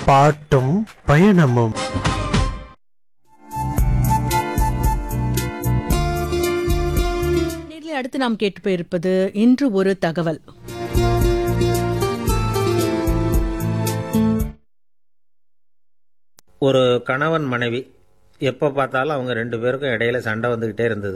பாட்டும் பயணமும் நேரில் அடுத்து நாம் கேட்டு போயிருப்பது இன்று ஒரு தகவல் ஒரு கணவன் மனைவி எப்போ பார்த்தாலும் அவங்க ரெண்டு பேருக்கும் இடையில சண்டை வந்துக்கிட்டே இருந்தது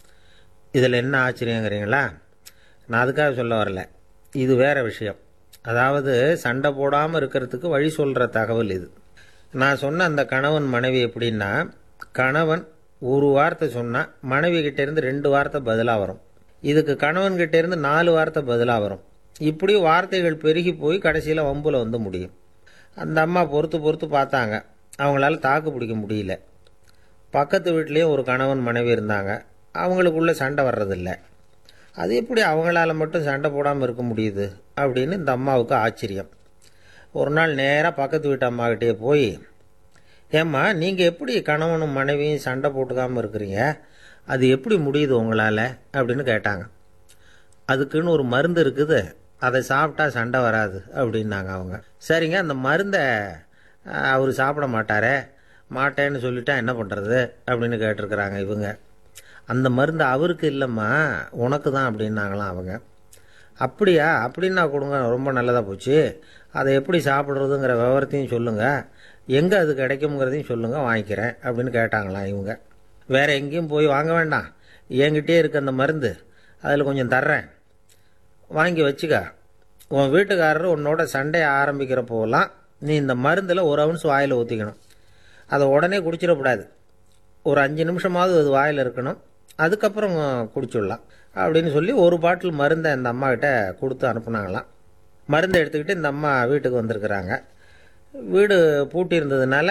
இதில் என்ன ஆச்சரியங்கிறீங்களா நான் அதுக்காக சொல்ல வரல இது வேற விஷயம் அதாவது சண்டை போடாமல் இருக்கிறதுக்கு வழி சொல்கிற தகவல் இது நான் சொன்ன அந்த கணவன் மனைவி எப்படின்னா கணவன் ஒரு வார்த்தை சொன்னால் மனைவி கிட்ட இருந்து ரெண்டு வார்த்தை பதிலாக வரும் இதுக்கு கணவன் கிட்ட இருந்து நாலு வார்த்தை பதிலாக வரும் இப்படி வார்த்தைகள் பெருகி போய் கடைசியில் வம்புல வந்து முடியும் அந்த அம்மா பொறுத்து பொறுத்து பார்த்தாங்க அவங்களால தாக்கு பிடிக்க முடியல பக்கத்து வீட்லேயும் ஒரு கணவன் மனைவி இருந்தாங்க அவங்களுக்குள்ள சண்டை வர்றதில்ல அது எப்படி அவங்களால மட்டும் சண்டை போடாமல் இருக்க முடியுது அப்படின்னு இந்த அம்மாவுக்கு ஆச்சரியம் ஒரு நாள் நேராக பக்கத்து வீட்டு அம்மாக்கிட்டே போய் ஏம்மா நீங்கள் எப்படி கணவனும் மனைவியும் சண்டை போட்டுக்காமல் இருக்கிறீங்க அது எப்படி முடியுது உங்களால் அப்படின்னு கேட்டாங்க அதுக்குன்னு ஒரு மருந்து இருக்குது அதை சாப்பிட்டா சண்டை வராது அப்படின்னாங்க அவங்க சரிங்க அந்த மருந்தை அவர் சாப்பிட மாட்டாரே மாட்டேன்னு சொல்லிட்டா என்ன பண்ணுறது அப்படின்னு கேட்டிருக்கிறாங்க இவங்க அந்த மருந்து அவருக்கு இல்லைம்மா உனக்கு தான் அப்படின்னாங்களாம் அவங்க அப்படியா அப்படின்னா கொடுங்க ரொம்ப நல்லதாக போச்சு அதை எப்படி சாப்பிட்றதுங்கிற விவரத்தையும் சொல்லுங்கள் எங்கே அது கிடைக்குங்கிறதையும் சொல்லுங்கள் வாங்கிக்கிறேன் அப்படின்னு கேட்டாங்களாம் இவங்க வேறு எங்கேயும் போய் வாங்க வேண்டாம் என்கிட்டே இருக்க அந்த மருந்து அதில் கொஞ்சம் தர்றேன் வாங்கி வச்சுக்க உன் வீட்டுக்காரர் உன்னோட சண்டையை ஆரம்பிக்கிறப்போலாம் நீ இந்த மருந்தில் ஒரு அவுன்ஸ் வாயில் ஊற்றிக்கணும் அதை உடனே குடிச்சிடக்கூடாது ஒரு அஞ்சு நிமிஷமாவது அது வாயில் இருக்கணும் அதுக்கப்புறம் குடிச்சிடலாம் அப்படின்னு சொல்லி ஒரு பாட்டில் மருந்தை இந்த அம்மா கிட்ட கொடுத்து அனுப்புனாங்களாம் மருந்தை எடுத்துக்கிட்டு இந்த அம்மா வீட்டுக்கு வந்திருக்கிறாங்க வீடு பூட்டி இருந்ததுனால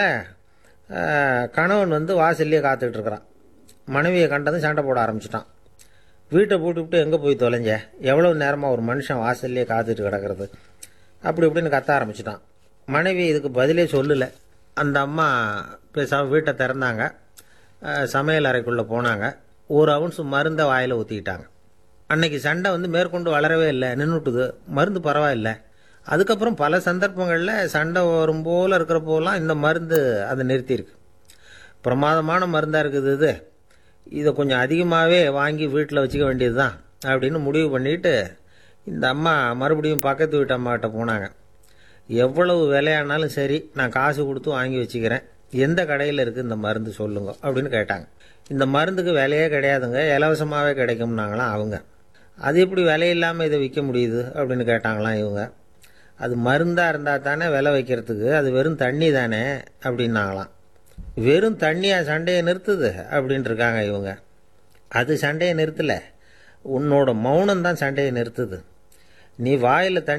ஆஹ், கணவன் வந்து வாசல்லையே காத்துக்கிட்டு இருக்கிறான் மனைவியை கண்டதும் சண்டை போட ஆரம்பிச்சிட்டான் வீட்டை பூட்டிவிட்டு எங்கே போய் தொலைஞ்ச எவ்வளவு நேரமாக ஒரு மனுஷன் வாசல்லையே காத்துட்டு கிடக்கிறது அப்படி இப்படின்னு கத்த ஆரம்பிச்சிட்டான் மனைவி இதுக்கு பதிலே சொல்லலை அந்த அம்மா பேசாமல் வீட்டை திறந்தாங்க அஹ், சமையல் அறைக்குள்ளே போனாங்க ஒரு அவுன்ஸ் மருந்தை வாயில் ஊற்றிக்கிட்டாங்க அன்னைக்கு சண்டை வந்து மேற்கொண்டு வளரவே இல்லை நின்றுட்டுது மருந்து பரவாயில்ல அதுக்கப்புறம் பல சந்தர்ப்பங்களில் சண்டை வரும் போல் இருக்கிற போலாம் இந்த மருந்து அதை நிறுத்தியிருக்கு பிரமாதமான மருந்தாக இருக்குது இது இதை கொஞ்சம் அதிகமாகவே வாங்கி வீட்டில் வச்சுக்க வேண்டியது தான் அப்படின்னு முடிவு பண்ணிட்டு இந்த அம்மா மறுபடியும் பக்கத்து வீட்டு அம்மாகிட்ட போனாங்க எவ்வளவு விலையானாலும் சரி நான் காசு கொடுத்து வாங்கி வச்சுக்கிறேன் எந்த கடையில் இருக்குது இந்த மருந்து சொல்லுங்க அப்படின்னு கேட்டாங்க இந்த மருந்துக்கு விலையே கிடையாதுங்க இலவசமாகவே கிடைக்கும்னாங்களாம் அவங்க அது எப்படி விலை இல்லாமல் இதை விற்க முடியுது அப்படின்னு கேட்டாங்களாம் இவங்க அது மருந்தாக இருந்தால் தானே விலை வைக்கிறதுக்கு அது வெறும் தண்ணி தானே அப்படின்னாங்களாம் வெறும் தண்ணியா சண்டையை நிறுத்துது அப்படின்ட்டு இருக்காங்க இவங்க அது சண்டையை நிறுத்தலை உன்னோட மௌனம் தான் சண்டையை நிறுத்துது நீ வாயில் தண்ணி